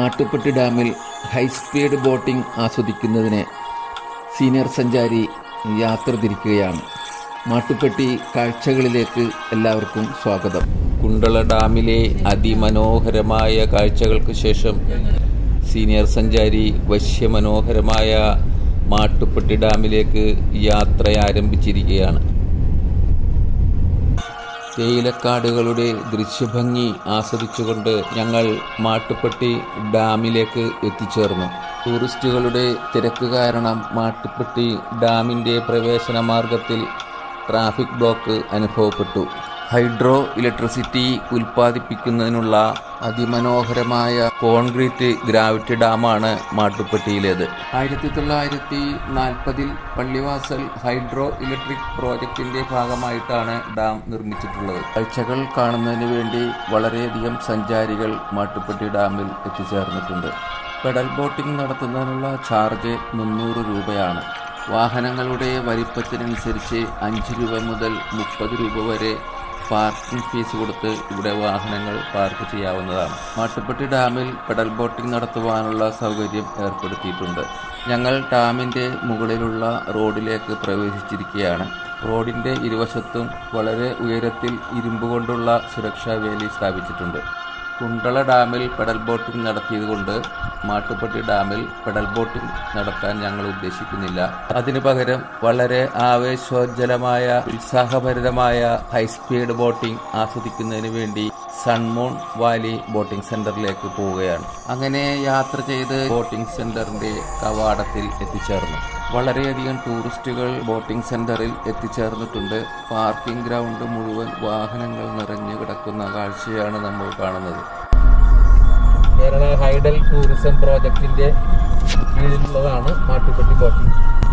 മാട്ടുപ്പെട്ടി ഡാമിൽ high speed boating ആസ്വദിക്കുന്നതിന് senior സഞ്ചാരി യാത്ര തിരിക്കുകയാണ് മാട്ടുപ്പെട്ടി കാഴ്ചകളിലേക്ക് എല്ലാവർക്കും സ്വാഗതം കുണ്ടള ഡാമിലെ അതിമനോഹരമായ കാഴ്ചകൾക്ക് ശേഷം സീനിയർ സഞ്ചാരി വശ്യമനോഹരമായ മാട്ടുപ്പെട്ടി ഡാമിലേക്ക് യാത്ര ആരംഭിച്ചിരിക്കുകയാണ് തേയിലക്കാടുകളുടെ ദൃശ്യഭംഗി ആസ്വദിച്ചുകൊണ്ട് ഞങ്ങൾ മാട്ടുപ്പെട്ടി ഡാമിലേക്ക് എത്തിച്ചേർന്നു ടൂറിസ്റ്റുകളുടെ തിരക്ക് കാരണം മാട്ടുപ്പെട്ടി ഡാമിൻ്റെ പ്രവേശന മാർഗത്തിൽ ട്രാഫിക് ബ്ലോക്ക് അനുഭവപ്പെട്ടു ഹൈഡ്രോ ഇലക്ട്രിസിറ്റി ഉൽപ്പാദിപ്പിക്കുന്നതിനുള്ള അതിമനോഹരമായ കോൺക്രീറ്റ് ഗ്രാവിറ്റി ഡാമാണ് മാട്ടുപ്പെട്ടിയിലേത് ആയിരത്തി തൊള്ളായിരത്തി നാൽപ്പതിൽ പള്ളിവാസൽ ഹൈഡ്രോ ഇലക്ട്രിക് പ്രോജക്റ്റിന്റെ ഭാഗമായിട്ടാണ് ഡാം നിർമ്മിച്ചിട്ടുള്ളത് കാഴ്ചകൾ കാണുന്നതിന് വേണ്ടി വളരെയധികം സഞ്ചാരികൾ മാട്ടുപ്പെട്ടി ഡാമിൽ എത്തിച്ചേർന്നിട്ടുണ്ട് പെഡൽ ബോട്ടിംഗ് നടത്തുന്നതിനുള്ള ചാർജ് മുന്നൂറ് രൂപയാണ് വാഹനങ്ങളുടെ വലിപ്പത്തിനനുസരിച്ച് അഞ്ച് രൂപ മുതൽ മുപ്പത് രൂപ വരെ പാർക്കിംഗ് ഫീസ് കൊടുത്ത് ഇവിടെ വാഹനങ്ങൾ പാർക്ക് ചെയ്യാവുന്നതാണ് മാട്ടുപ്പെട്ടി ഡാമിൽ പെഡൽ ബോട്ടിംഗ് നടത്തുവാനുള്ള സൗകര്യം ഏർപ്പെടുത്തിയിട്ടുണ്ട് ഞങ്ങൾ ഡാമിൻ്റെ മുകളിലുള്ള റോഡിലേക്ക് പ്രവേശിച്ചിരിക്കുകയാണ് റോഡിൻ്റെ ഇരുവശത്തും വളരെ ഉയരത്തിൽ ഇരുമ്പ് കൊണ്ടുള്ള സുരക്ഷാ വേലി സ്ഥാപിച്ചിട്ടുണ്ട് കുണ്ടള ഡാമിൽ പെഡൽ ബോട്ടിംഗ് നടത്തിയതുകൊണ്ട് മാട്ടുപ്പെട്ടി ഡാമിൽ പെഡൽ ബോട്ടിംഗ് നടത്താൻ ഞങ്ങൾ ഉദ്ദേശിക്കുന്നില്ല അതിനു പകരം വളരെ ആവേശോജ്ജലമായ ഉത്സാഹഭരിതമായ ഹൈസ്പീഡ് ബോട്ടിംഗ് ആസ്വദിക്കുന്നതിന് വേണ്ടി സൺമൂൺ വാലി ബോട്ടിംഗ് സെന്ററിലേക്ക് പോവുകയാണ് അങ്ങനെ യാത്ര ചെയ്ത് ബോട്ടിംഗ് സെന്ററിന്റെ കവാടത്തിൽ എത്തിച്ചേർന്നു വളരെയധികം ടൂറിസ്റ്റുകൾ ബോട്ടിംഗ് സെന്ററിൽ എത്തിച്ചേർന്നിട്ടുണ്ട് പാർക്കിംഗ് ഗ്രൗണ്ട് മുഴുവൻ വാഹനങ്ങൾ നിറഞ്ഞു കിടക്കുന്ന കാഴ്ചയാണ് നമ്മൾ കാണുന്നത് കേരള ഹൈഡൽ ടൂറിസം പ്രോജക്റ്റിന്റെ കീഴിലുള്ളതാണ് മാട്ടുപ്പെട്ടി ബോട്ടിംഗ്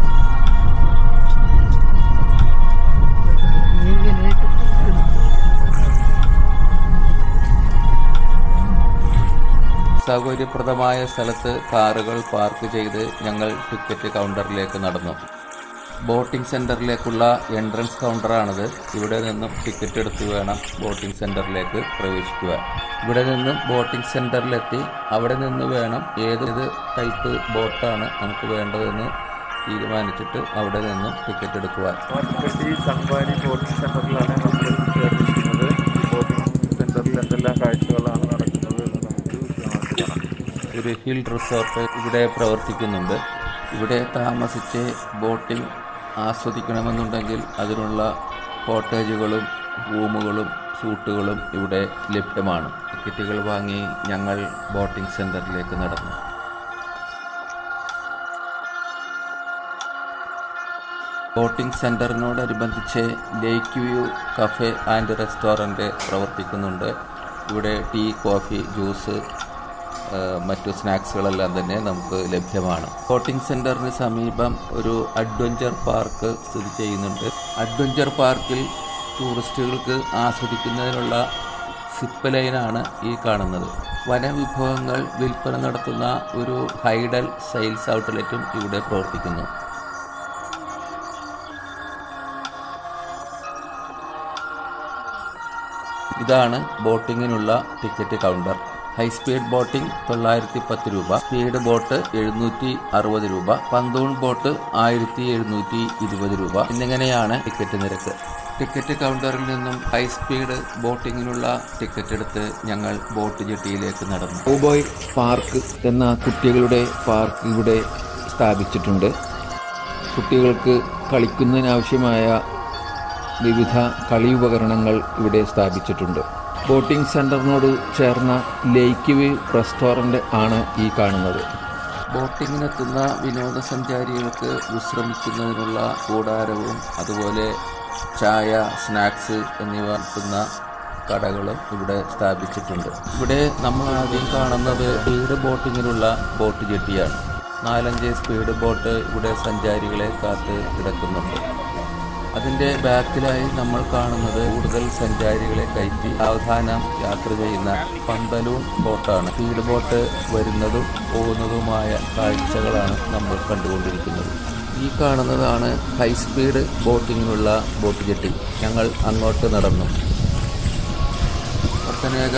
സൗകര്യപ്രദമായ സ്ഥലത്ത് കാറുകൾ പാർക്ക് ചെയ്ത് ഞങ്ങൾ ടിക്കറ്റ് കൗണ്ടറിലേക്ക് നടന്നു ബോട്ടിംഗ് സെന്ററിലേക്കുള്ള എൻട്രൻസ് കൗണ്ടറാണിത് ഇവിടെ നിന്നും ടിക്കറ്റ് എടുത്ത് വേണം ബോട്ടിംഗ് സെന്ററിലേക്ക് പ്രവേശിക്കുക ഇവിടെ നിന്നും ബോട്ടിംഗ് സെന്ററിലെത്തി അവിടെ നിന്ന് വേണം ഏത് ടൈപ്പ് ബോട്ടാണ് നമുക്ക് വേണ്ടതെന്ന് തീരുമാനിച്ചിട്ട് അവിടെ നിന്നും ടിക്കറ്റ് എടുക്കുവാൻ മാട്ടുപ്പെട്ടി സൺവാലി ബോട്ടിംഗ് സെന്ററിലാണ് നമ്മൾ ചേർന്നിരിക്കുന്നത് ഈ ബോട്ടിംഗ് സെന്ററിൽ എന്തെല്ലാം കാഴ്ചകളാണ് നടക്കുന്നത് എന്ന് നമുക്ക് കാണാം ഒരു ഹിൽ റിസോർട്ട് ഇവിടെ പ്രവർത്തിക്കുന്നുണ്ട് ഇവിടെ താമസിച്ച് ബോട്ടിംഗ് ആസ്വദിക്കണമെന്നുണ്ടെങ്കിൽ അതിനുള്ള കോട്ടേജുകളും റൂമുകളും സൂട്ടുകളും ഇവിടെ ലഭ്യമാണ് ടിക്കറ്റുകൾ വാങ്ങി ഞങ്ങൾ ബോട്ടിംഗ് സെന്ററിലേക്ക് നടന്നു ബോട്ടിംഗ് സെന്ററിനോടനുബന്ധിച്ച് lake view cafe and restaurant പ്രവർത്തിക്കുന്നുണ്ട് ഇവിടെ ടീ കോഫി ജ്യൂസ് ഏഹ് മറ്റു സ്നാക്സുകളെല്ലാം തന്നെ നമുക്ക് ലഭ്യമാണ് ബോട്ടിംഗ് സെന്ററിന് സമീപം ഒരു അഡ്വഞ്ചർ പാർക്ക് സ്ഥിതി ചെയ്യുന്നുണ്ട് അഡ്വഞ്ചർ പാർക്കിൽ ടൂറിസ്റ്റുകൾക്ക് ആസ്വദിക്കുന്നതിനുള്ള സിപ്പ് ലൈനാണ് ഈ കാണുന്നത് വനവിഭവങ്ങൾ വിൽപ്പന നടത്തുന്ന ഒരു ഹൈഡൽ സെയിൽസ് ഔട്ട്ലെറ്റും ഇവിടെ പ്രവർത്തിക്കുന്നു ഇതാണ് ബോട്ടിങ്ങിനുള്ള ടിക്കറ്റ് കൗണ്ടർ ഹൈസ്പീഡ് ബോട്ടിംഗ് തൊള്ളായിരത്തി പത്ത് രൂപ സ്പീഡ് ബോട്ട് എഴുന്നൂറ്റി അറുപത് രൂപ പന്തൂൺ ബോട്ട് ആയിരത്തി എഴുന്നൂറ്റി ഇരുപത് രൂപ എന്നിങ്ങനെയാണ് ടിക്കറ്റ് നിരക്ക് ടിക്കറ്റ് കൗണ്ടറിൽ നിന്നും ഹൈസ്പീഡ് ബോട്ടിങ്ങിനുള്ള ടിക്കറ്റ് എടുത്ത് ഞങ്ങൾ ബോട്ട് ജെട്ടിയിലേക്ക് നടന്നു ഊബോയ് പാർക്ക് എന്ന കുട്ടികളുടെ പാർക്ക് ഇവിടെ സ്ഥാപിച്ചിട്ടുണ്ട് കുട്ടികൾക്ക് കളിക്കുന്നതിനാവശ്യമായ വിവിധ കളി ഉപകരണങ്ങൾ ഇവിടെ സ്ഥാപിച്ചിട്ടുണ്ട് ബോട്ടിംഗ് സെന്ററിനോട് ചേർന്ന ലേക്ക് വ്യൂ റെസ്റ്റോറൻ്റ് ആണ് ഈ കാണുന്നത് ബോട്ടിങ്ങിനെത്തുന്ന വിനോദസഞ്ചാരികൾക്ക് വിശ്രമിക്കുന്നതിനുള്ള കൂടാരവും അതുപോലെ ചായ സ്നാക്സ് എന്നിവ വിൽക്കുന്ന കടകളും ഇവിടെ സ്ഥാപിച്ചിട്ടുണ്ട് ഇവിടെ നമ്മൾ ആദ്യം കാണുന്നത് സ്പീഡ് ബോട്ടിങ്ങിനുള്ള ബോട്ട് ജെട്ടിയാണ് നാലഞ്ച് സ്പീഡ് ബോട്ട് ഇവിടെ സഞ്ചാരികളെ കാത്ത് കിടക്കുന്നുണ്ട് അതിൻ്റെ ബാക്കിലായി നമ്മൾ കാണുന്നത് കൂടുതൽ സഞ്ചാരികളെ കയറ്റി സാവധാനം യാത്ര ചെയ്യുന്ന പന്തലൂൺ ബോട്ടാണ് സ്പീഡ് ബോട്ട് വരുന്നതും പോകുന്നതുമായ കാഴ്ചകളാണ് നമ്മൾ കണ്ടുകൊണ്ടിരിക്കുന്നത് ഈ കാണുന്നതാണ് ഹൈസ്പീഡ് ബോട്ടിങ്ങിനുള്ള ബോട്ട് ജെട്ടി ഞങ്ങൾ അങ്ങോട്ട് നടന്നു ഒട്ടനേകം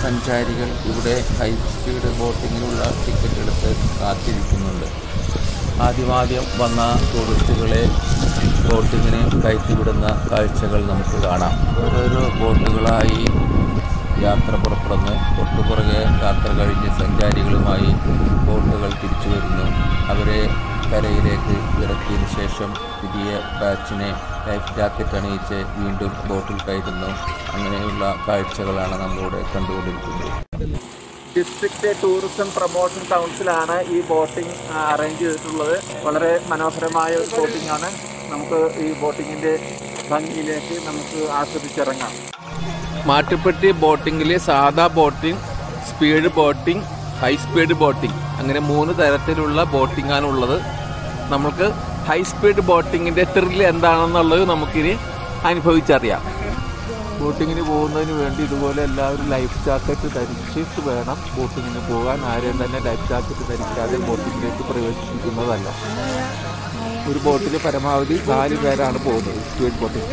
സഞ്ചാരികൾ ഇവിടെ ഹൈ സ്പീഡ് ബോട്ടിങ്ങിനുള്ള ടിക്കറ്റ് എടുത്ത് കാത്തിരിക്കുന്നുണ്ട് ആദ്യമാദ്യം വന്ന ടൂറിസ്റ്റുകളെ ബോട്ടിങ്ങിന് കയറ്റിവിടുന്ന കാഴ്ചകൾ നമുക്ക് കാണാം ഓരോരോ ബോട്ടുകളായി യാത്ര പുറപ്പെടുന്നു തൊട്ടുപുറകെ യാത്ര കഴിഞ്ഞ് സഞ്ചാരികളുമായി ബോട്ടുകൾ തിരിച്ചു വരുന്നു അവരെ കരയിലേക്ക് ഇറക്കിയതിന് ശേഷം പുതിയ ബാച്ചിനെ ലൈഫ് ജാക്കറ്റ് അണിയിച്ച് വീണ്ടും ബോട്ടിൽ കയറ്റുന്നു അങ്ങനെയുള്ള കാഴ്ചകളാണ് നമ്മളിവിടെ കണ്ടുകൊണ്ടിരിക്കുന്നത് ഡിസ്ട്രിക്ട് ടൂറിസം പ്രൊമോഷൻ കൗൺസിലാണ് ഈ ബോട്ടിംഗ് അറേഞ്ച് ചെയ്തിട്ടുള്ളത് വളരെ മനോഹരമായ ഒരു ബോട്ടിംഗ് ആണ് നമുക്ക് ഈ ബോട്ടിങ്ങിന്റെ ഭംഗിയിലേക്ക് നമുക്ക് ആസ്വദിച്ചിറങ്ങാം മാട്ടുപ്പെട്ടി ബോട്ടിങ്ങിൽ സാധാ boating speed boating high speed boating അങ്ങനെ മൂന്ന് തരത്തിലുള്ള ബോട്ടിംഗ് ആണ് ഉള്ളത് നമുക്ക് ഹൈ സ്പീഡ് ബോട്ടിങ്ങിന്റെ ത്രില്ല് എന്താണെന്നുള്ളത് നമുക്കിനി അനുഭവിച്ചറിയാം ബോട്ടിങ്ങിന് പോകുന്നതിന് വേണ്ടി ഇതുപോലെ എല്ലാവരും ലൈഫ് ജാക്കറ്റ് ധരിച്ചിട്ട് വേണം ബോട്ടിങ്ങിന് പോകാൻ ആരെയും തന്നെ ലൈഫ് ജാക്കറ്റ് ധരിക്കാതെ ബോട്ടിങ്ങിലേക്ക് പ്രവേശിപ്പിക്കുന്നതല്ല ഒരു ബോട്ടിൽ പരമാവധി നാല് പേരാണ് പോകുന്നത് സ്പീഡ് ബോട്ടിംഗ്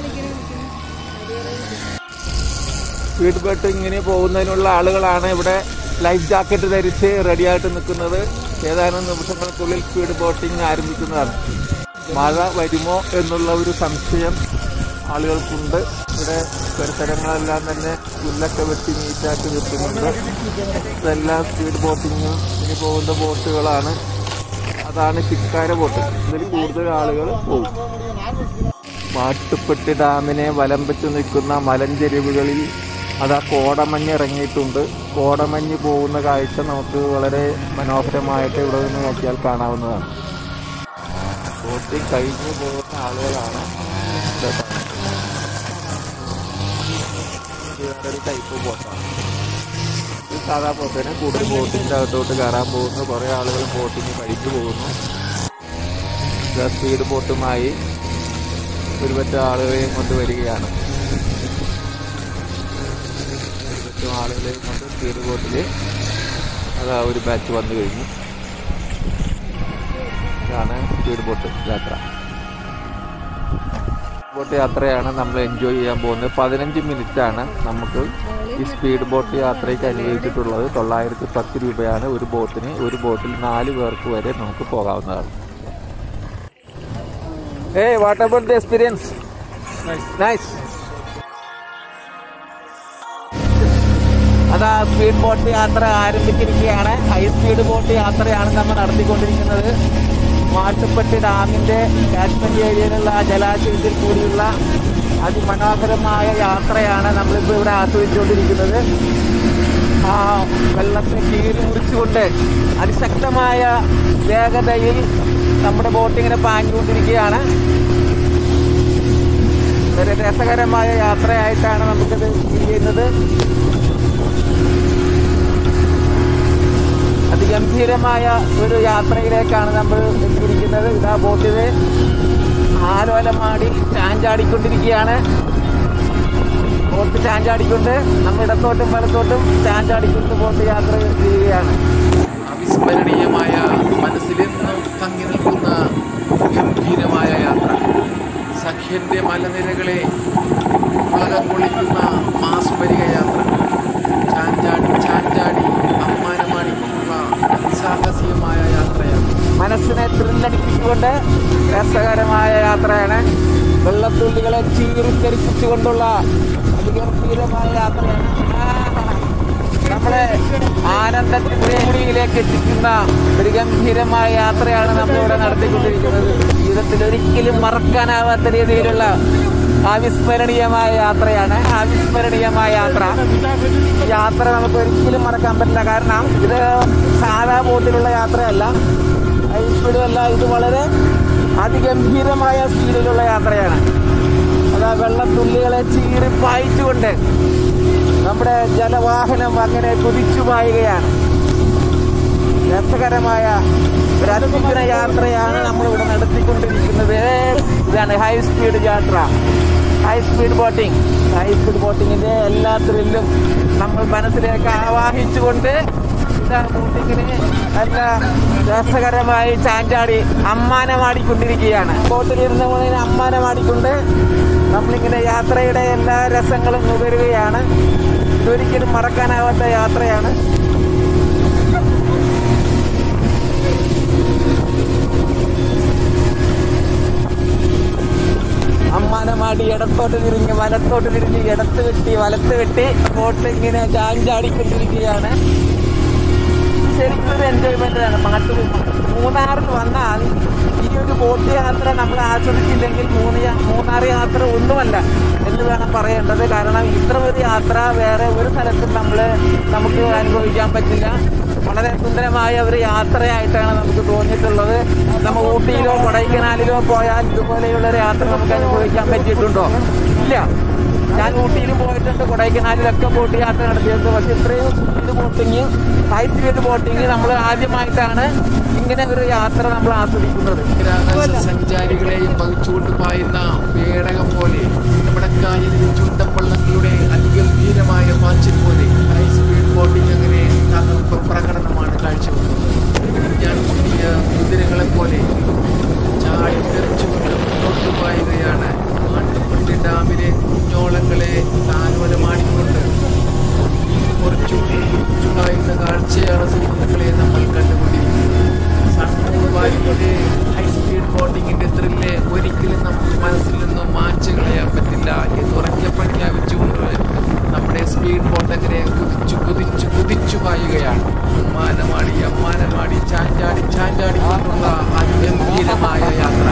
സ്പീഡ് ബോട്ടിങ്ങിന് പോകുന്നതിനുള്ള ആളുകളാണ് ഇവിടെ ലൈഫ് ജാക്കറ്റ് ധരിച്ച് റെഡിയായിട്ട് നിൽക്കുന്നത് ഏതാനും നിമിഷങ്ങൾക്കുള്ളിൽ സ്പീഡ് ബോട്ടിംഗ് ആരംഭിക്കുന്നതാണ് മഴ വരുമോ എന്നുള്ള ഒരു സംശയം ആളുകൾക്കുണ്ട് ഇവിടെ പരിസരങ്ങളെല്ലാം തന്നെ പുല്ലൊക്കെ വെട്ടി നീറ്റാക്കി നിർത്തുന്നുണ്ട് ഇതെല്ലാം സ്പീഡ് ബോട്ടിങ്ങിന് പോകുന്ന ബോട്ടുകളാണ് അതാണ് ചിക്കാര ബോട്ട് ഇതിൽ കൂടുതൽ ആളുകൾ പോകും മാട്ടുപ്പെട്ടി ഡാമിനെ വലം വെച്ച് നിൽക്കുന്ന മലഞ്ചെരിവുകളിൽ അതാ കോടമഞ്ഞ് ഇറങ്ങിയിട്ടുണ്ട് കോടമഞ്ഞ് പോകുന്ന കാഴ്ച നമുക്ക് വളരെ മനോഹരമായിട്ട് ഇവിടെ നിന്ന് നോക്കിയാൽ കാണാവുന്നതാണ് ബോട്ടിൽ കഴിഞ്ഞു പോകുന്ന ആളുകളാണ് ഇവിടെ കാണുന്നത്. ഇത് വേറൊരു ടൈപ്പ് ബോട്ടാണ് ഇത് സാധാ ബോട്ടിന് കൂടുതൽ ബോട്ടിൻ്റെ അകത്തോട്ട് കയറാൻ പോകുന്നു കുറേ ആളുകൾ ബോട്ടിന് കഴിച്ചു പോകുന്നു ഇത് സ്പീഡ് ബോട്ടുമായി ഒരുപറ്റം ആളുകളെയും കൊണ്ട് വരികയാണ് ഒരുപറ്റം ആളുകളെയും കൊണ്ട് സ്പീഡ് ബോട്ടിൽ അതാ ഒരു ബാച്ച് വന്നു കഴിഞ്ഞു ഇതാണ് സ്പീഡ് ബോട്ട് യാത്ര ബോട്ട് യാത്രയാണ് നമ്മൾ എൻജോയ് ചെയ്യാൻ പോകുന്നത് പതിനഞ്ച് മിനിറ്റ് ആണ് നമുക്ക് ഈ സ്പീഡ് ബോട്ട് യാത്രയ്ക്ക് അനുവദിച്ചിട്ടുള്ളത് തൊള്ളായിരത്തി പത്ത് രൂപയാണ് ഒരു ബോട്ടിന് ഒരു ബോട്ടിൽ നാല് പേർക്ക് വരെ നമുക്ക് പോകാവുന്നതാണ് Hey, what about the experience? Nice. Nice. അതാ സ്പീഡ് ബോട്ട് യാത്ര ആരംഭിച്ചിരിക്കുകയാണ് ഹൈ സ്പീഡ് ബോട്ട് യാത്രയാണ് നമ്മൾ നടത്തിക്കൊണ്ടിരിക്കുന്നത് മാട്ടുപ്പെട്ടി ഡാമിന്റെ കാശ്മീർ ഏരിയയിലുള്ള ആ ജലാശയത്തിൽ കൂടിയുള്ള അതിമനോഹരമായ യാത്രയാണ് നമ്മളിപ്പോൾ ഇവിടെ ആസ്വദിച്ചുകൊണ്ടിരിക്കുന്നത് ആ വെള്ളത്തെ കീറി മുറിച്ചുകൊണ്ട് അതിശക്തമായ വേഗതയിൽ നമ്മുടെ ബോട്ടിങ്ങിനെ പാഞ്ഞുകൊണ്ടിരിക്കുകയാണ് ഒരു രസകരമായ യാത്രയായിട്ടാണ് നമുക്കിത് ഫീൽ ചെയ്യുന്നത് അതിഗംഭീരമായ ഒരു യാത്രയിലേക്കാണ് നമ്മൾ എത്തിയിരിക്കുന്നത് ഇതാ ബോട്ടില് ആലോലമാടി ചാഞ്ചാടിക്കൊണ്ടിരിക്കുകയാണ് ബോട്ട് ചാഞ്ചാടിക്കൊണ്ട് നമ്മൾ ഇടത്തോട്ടും വലത്തോട്ടും ചാഞ്ചാടിക്കൊണ്ട് ബോട്ട് യാത്ര ചെയ്യുകയാണ് അവിസ്മരണീയമായ മനസ്സിലെന്നും തങ്ങി നിൽക്കുന്ന ഗംഭീരമായ യാത്ര സഖ്യന്റെ മലനിരകളെ ഉളകം കൊള്ളിക്കുന്ന മാസ്മരിക യാത്ര ചാഞ്ചാടി ചാഞ്ചാടി അമ്മാനമാടിക്കൊണ്ടുള്ള അതിസാഹസികമായ യാത്രയാണ് മനസ്സിനെ ത്രില്ലടിപ്പിച്ചുകൊണ്ട് രസകരമായ യാത്രയാണ് വെള്ളത്തുള്ളികളെ ചീറിത്തെറിപ്പിച്ചുകൊണ്ടുള്ള അതിഗംഭീരമായ യാത്രയാണ് നമ്മളെ ആനന്ദത്തിന്റെ മുടിയിലേക്ക് എത്തിക്കുന്ന ഒരു ഗംഭീരമായ യാത്രയാണ് നമ്മളിവിടെ നടത്തിക്കൊണ്ടിരിക്കുന്നത് ജീവിതത്തിൽ ഒരിക്കലും മറക്കാനാവാത്ത രീതിയിലുള്ള അവിസ്മരണീയമായ യാത്രയാണ് അവിസ്മരണീയമായ യാത്ര ഈ യാത്ര നമുക്ക് ഒരിക്കലും മറക്കാൻ പറ്റില്ല കാരണം ഇത് സാധാ ബോട്ടിലുള്ള യാത്രയല്ല ഹൈ സ്പീഡും അല്ല ഇത് വളരെ അതിഗംഭീരമായ സ്പീഡിലുള്ള യാത്രയാണ് അതാ വെള്ളത്തുള്ളികളെ ചീറി പായിച്ചുകൊണ്ട് നമ്മുടെ ജലവാഹനം അങ്ങനെ കുതിച്ചു പായുകയാണ് രസകരമായ ഒരു അനുഭവന യാത്രയാണ് നമ്മളിവിടെ നടത്തിക്കൊണ്ടിരിക്കുന്നത് ഇതാണ് ഹൈ സ്പീഡ് യാത്ര high speed boating high speed ബോട്ടിങ്ങിന്റെ എല്ലാ ത്രില്ലും നമ്മൾ മനസ്സിലേക്ക് ആവാഹിച്ചുകൊണ്ട് ഇതാ ബോട്ടിങ്ങിന് നല്ല രസകരമായി ചാഞ്ചാടി അമ്മാനമാടിക്കൊണ്ടിരിക്കുകയാണ് ബോട്ടിലിരുന്ന പോലെ അമ്മാനമാടിക്കൊണ്ട് നമ്മളിങ്ങനെ യാത്രയുടെ എല്ലാ രസങ്ങളും നുകരുകയാണ് ഇതൊരിക്കലും മറക്കാനാവാത്ത യാത്രയാണ് അമ്മാനമാടി ഇടത്തോട്ട് തിരിഞ്ഞ് വലത്തോട്ട് തിരിഞ്ഞ് ഇടത്ത് വെട്ടി വലത്ത് വെട്ടി ബോട്ട് ഇങ്ങനെ ചാഞ്ചാടിക്കൊണ്ടിരിക്കുകയാണ് ശരിക്കും ഒരു എൻജോയ്മെന്റ് ആണ് പാട്ട് മൂന്നാറിൽ വന്നാൽ ഈ ഒരു ബോട്ട് യാത്ര നമ്മൾ ആസ്വദിച്ചില്ലെങ്കിൽ മൂന്ന് യാ- മൂന്നാർ യാത്ര ഒന്നുമല്ല എന്ന് വേണം പറയേണ്ടത് കാരണം ഇത്ര ഒരു യാത്ര വേറെ ഒരു സ്ഥലത്തും നമ്മൾ നമുക്ക് അനുഭവിക്കാൻ പറ്റില്ല വളരെ സുന്ദരമായ ഒരു യാത്രയായിട്ടാണ് നമുക്ക് തോന്നിയിട്ടുള്ളത് നമ്മൾ ഊട്ടിയിലോ കൊടൈക്കനാലിലോ പോയാൽ ഇതുപോലെയുള്ള ഒരു യാത്ര നമുക്ക് അനുഭവിക്കാൻ പറ്റിയിട്ടുണ്ടോ ഇല്ല ഞാൻ ഊട്ടിയിലും പോയിട്ടുണ്ട് കൊടൈക്കനാലിലൊക്കെ ബോട്ട് യാത്ര നടത്തിയിട്ടുണ്ട് പക്ഷെ ഇത്രയും speed boating high speed boating നമ്മൾ ആദ്യമായിട്ടാണ് ഇങ്ങനെ ഒരു യാത്ര നമ്മൾ ആസ്വദിക്കുന്നത് ബഹിരാകാശ സഞ്ചാരികളെയും വഹിച്ചുകൊണ്ട് പായുന്ന പേടകം പോലെ നമ്മുടെ കായലിലെ ചുണ്ടപ്പള്ളങ്ങളുടെ അതിഗംഭീരമായ പാച്ചിൽ പോലെ ഹൈ സ്പീഡ് ബോട്ടിംഗ് അങ്ങനെ തകർപ്പ് പ്രകടനമാണ് കാഴ്ചവെക്കുന്നത് ഞാൻ കൂട്ടിയ കുതിരകളെ പോലെ ചാടി തെറിച്ചുകൊണ്ട് മുന്നോട്ട് പായുകയാണ് മാട്ടുപള്ളി ഡാമിലെ കുഞ്ഞോളങ്ങളെ താലോലമാടിക്കൊണ്ട് കുറച്ചുകൂടി ചുളായുന്ന കാഴ്ചയാണ് സുഹൃത്തുക്കളെ നമ്മൾ കണ്ടുകൊണ്ടിരിക്കുന്നത് സൺമൂൺ വാലിയുടെ ഹൈ സ്പീഡ് ബോട്ടിങ്ങിന്റെ ത്രില്ല് ഒരിക്കലും നമുക്ക് മനസ്സിൽ നിന്നും മാച്ചു കളയാൻ പറ്റില്ല എന്ന് ഉറക്കെ പ്രഖ്യാപിച്ചുകൊണ്ട് നമ്മുടെ സ്പീഡ് ബോട്ട് അങ്ങനെ കുതിച്ചു കുതിച്ചു കുതിച്ചു പായുകയാണ് അമ്മാനമാടി അമ്മാനമാടി ചാഞ്ചാടി ചാഞ്ചാടി കൊണ്ടുള്ള അതിഗംഭീരമായ യാത്ര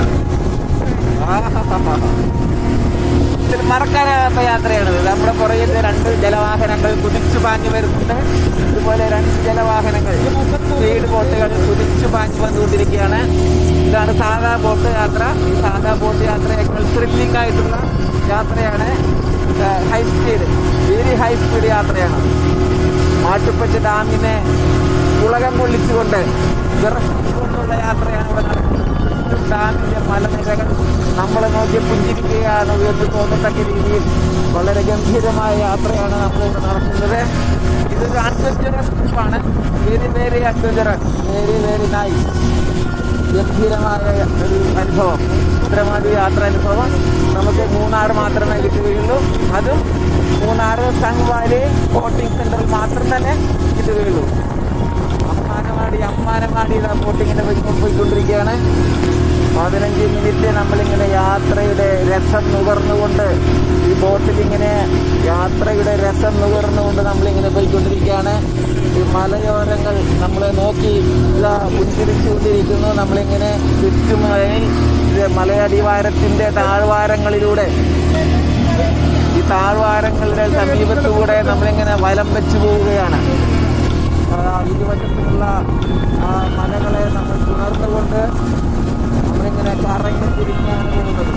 ഇതിൽ മറക്കാനാകാത്ത യാത്രയാണ് ഇത് നമ്മുടെ പുറകിൽ രണ്ട് ജലവാഹനങ്ങൾ കുതിച്ചു പാഞ്ഞു വരുന്നുണ്ട് ഇതുപോലെ രണ്ട് ജലവാഹനങ്ങൾ സ്പീഡ് ബോട്ടുകൾ കുതിച്ചു പാഞ്ഞു വന്നുകൊണ്ടിരിക്കുകയാണ് ഇതാണ് സാധാ ബോട്ട് യാത്ര ഈ സാധാ ബോട്ട് യാത്രയേക്കാൾ ത്രില്ലിംഗ് ആയിട്ടുള്ള യാത്രയാണ് high speed very high speed യാത്രയാണ് മാട്ടുപ്പറ്റ ഡാമിനെ ഉലകം കൊള്ളിച്ചുകൊണ്ട് വിറച്ചുകൊണ്ടുള്ള യാത്രയാണ് ഇവിടെ നടക്കുന്നത് ഡാമിന്റെ മലനിരകൾ നമ്മളെ നോക്കി പുഞ്ചിരിക്കുകയാണ് എന്ന് തോന്നത്തക്ക രീതിയിൽ വളരെ ഗംഭീരമായ യാത്രയാണ് നമ്മളിവിടെ നടത്തുന്നത് ഇതൊരു അഡ്വഞ്ചറസ് ട്രിപ്പാണ് very very adventurous very very nice ഗംഭീരമായ ഒരു അനുഭവം ഇത്തരമായൊരു യാത്ര അനുഭവം നമുക്ക് മൂന്നാർ മാത്രമേ കിട്ടുകയുള്ളൂ അതും മൂന്നാർ സംഗ്വാലി ബോട്ടിംഗ് സെന്ററിൽ മാത്രം തന്നെ കിട്ടുകയുള്ളൂ അമ്മാനമാടി അമ്മാനമാടി ബോട്ടിങ്ങിന്റെ പോയിക്കൊണ്ടിരിക്കുകയാണ് പതിനഞ്ച് മിനിറ്റ് നമ്മളിങ്ങനെ യാത്രയുടെ രസം നുകർന്നുകൊണ്ട് ഈ ബോട്ടിൽ ഇങ്ങനെ യാത്രയുടെ രസം നുകർന്നുകൊണ്ട് നമ്മളിങ്ങനെ പോയിക്കൊണ്ടിരിക്കുകയാണ് ഈ മലയോരങ്ങൾ നമ്മളെ നോക്കി ഇതാ പുഞ്ചിരിച്ചുകൊണ്ടിരിക്കുന്നു നമ്മളിങ്ങനെ ചുറ്റുമായി ഇത് മലയടിവാരത്തിന്റെ താഴ്വാരങ്ങളിലൂടെ ഈ താഴ്വാരങ്ങളുടെ സമീപത്തുകൂടെ നമ്മളിങ്ങനെ വലം വെച്ചു പോവുകയാണ് ആ, ഇരുവശത്തുമുള്ള ആ മലകളെ നമ്മൾ തുണർന്നുകൊണ്ട് നമ്മളിങ്ങനെ കറങ്ങി തിരിഞ്ഞാണ് പോകുന്നത്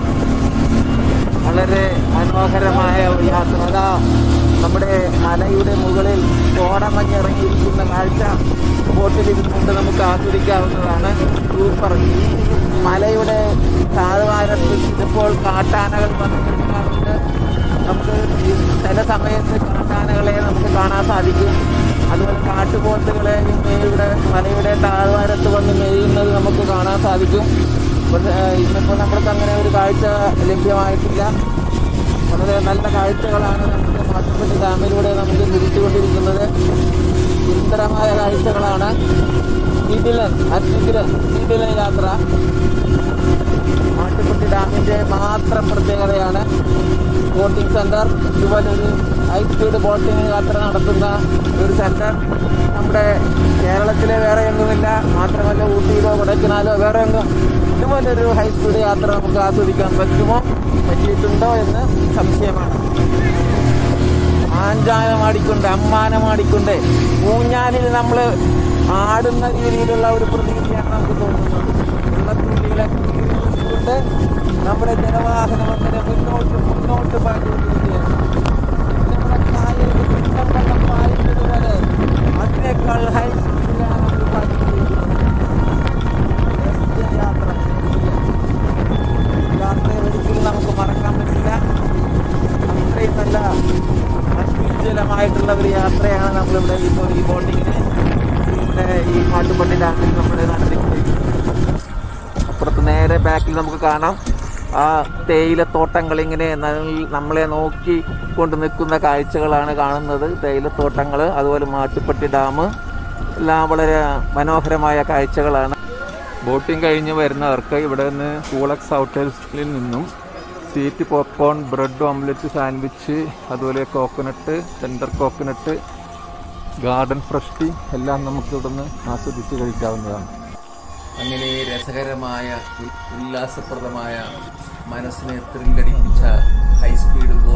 വളരെ മനോഹരമായ ഒരു യാത്ര അതാ നമ്മുടെ മലയുടെ മുകളിൽ കോടമഞ്ഞിറങ്ങിയിരിക്കുന്ന കാഴ്ച ബോട്ടിൽ ഇരുന്നുകൊണ്ട് നമുക്ക് ആസ്വദിക്കാവുന്നതാണ് സൂപ്പർ ഈ മലയുടെ താഴ്വാരത്ത് ചിലപ്പോൾ കാട്ടാനകൾ വന്ന് നിൽക്കാറുണ്ട് നമുക്ക് ഈ ചില സമയത്ത് കാട്ടാനകളെ നമുക്ക് കാണാൻ സാധിക്കും അതുപോലെ കാട്ടുപോത്തുകളെയും മേയുടെ മലയുടെ താഴ്വാരത്ത് വന്ന് മേയുന്നത് നമുക്ക് കാണാൻ സാധിക്കും പക്ഷേ ഇന്നിപ്പോൾ നമ്മൾക്ക് അങ്ങനെ ഒരു കാഴ്ച ലഭ്യമായിട്ടില്ല വളരെ നല്ല കാഴ്ചകളാണ് നമുക്ക് മാട്ടുപ്പെട്ടി ഡാമിലൂടെ നമുക്ക് ലഭിച്ചുകൊണ്ടിരിക്കുന്നത് സുന്ദരമായ കാഴ്ചകളാണ് ഇതിലൻ അത്യുഗ്രൻ ഇതിലൻ യാത്ര മാട്ടുപ്പെട്ടി ഡാമിന്റെ മാത്രം പ്രത്യേകതയാണ് ബോട്ടിംഗ് സെന്റർ ഇതുപോലെ ഒരു ഹൈ സ്പീഡ് ബോട്ടിംഗ് യാത്ര നടത്തുന്ന ഒരു സെന്റർ നമ്മുടെ കേരളത്തിലെ വേറെ എങ്ങുമില്ല മാത്രമല്ല ഊട്ടിയിലോ കൊടൈക്കനാലോ വേറെ എങ്ങും ഇതുപോലൊരു ഹൈ സ്പീഡ് യാത്ര നമുക്ക് ആസ്വദിക്കാൻ പറ്റുമോ പറ്റിയിട്ടുണ്ടോ എന്ന് സംശയമാണ് ആഞ്ചാനമാടിക്കൊണ്ട് അമ്മാനമാടിക്കൊണ്ട് ഊഞ്ഞാലിൽ നമ്മൾ ആടുന്ന രീതിയിലുള്ള ഒരു പ്രതീതിയാണ് നമുക്ക് തോന്നുന്നത് വെള്ളത്തുള്ളികളെ കൊണ്ട് നമ്മുടെ ജലവാഹനം അങ്ങനെ മുന്നോട്ട് മുന്നോട്ട് പാഞ്ഞുകൊണ്ടിരിക്കുകയാണ് നമ്മുടെ കായലിൽ കൃഷ്ണം വെള്ളം പായുന്നത് പോലെ അതിനേക്കാൾ ഹൈ സ്പീഡിലാണ് നമ്മൾ പാഞ്ഞുകൊണ്ടിരിക്കുന്നത് രഹസ്യ യാത്ര യാത്ര ഒരിക്കലും നമുക്ക് മറക്കാൻ പറ്റില്ല അത്രയും നല്ല അത്യുജ്വലമായിട്ടുള്ള ഒരു യാത്രയാണ് നമ്മളിവിടെ ഇപ്പോൾ ഈ ബോട്ടിങ്ങിന് പിന്നെ ഈ മാട്ടുപള്ളി ഡാമിൽ നമ്മൾ നടത്തിക്കൊണ്ടിരിക്കുന്നത് അപ്പുറത്ത് നേരെ ബാക്കിൽ നമുക്ക് കാണാം ആ തേയിലത്തോട്ടങ്ങൾ ഇങ്ങനെ നൽ- നമ്മളെ നോക്കി കൊണ്ട് നിൽക്കുന്ന കാഴ്ചകളാണ് കാണുന്നത് തേയിലത്തോട്ടങ്ങൾ അതുപോലെ മാട്ടുപ്പെട്ടി ഡാം എല്ലാം വളരെ മനോഹരമായ കാഴ്ചകളാണ് ബോട്ടിംഗ് കഴിഞ്ഞ് വരുന്നവർക്ക് ഇവിടെ നിന്ന് കൂളക്സ് ഹോട്ടൽസിൽ നിന്നും sweet popcorn bread omelette sandwich അതുപോലെ coconut tender coconut garden fresh tea എല്ലാം നമുക്ക് ഇവിടുന്ന് ആസ്വദിച്ച് കഴിക്കാവുന്നതാണ് അങ്ങനെ രസകരമായ ഉൽ- ഉല്ലാസപ്രദമായ മനസ്സിനെ ത്രില്ലടിപ്പിച്ച ഹൈസ്പീഡ് ബോട്ട്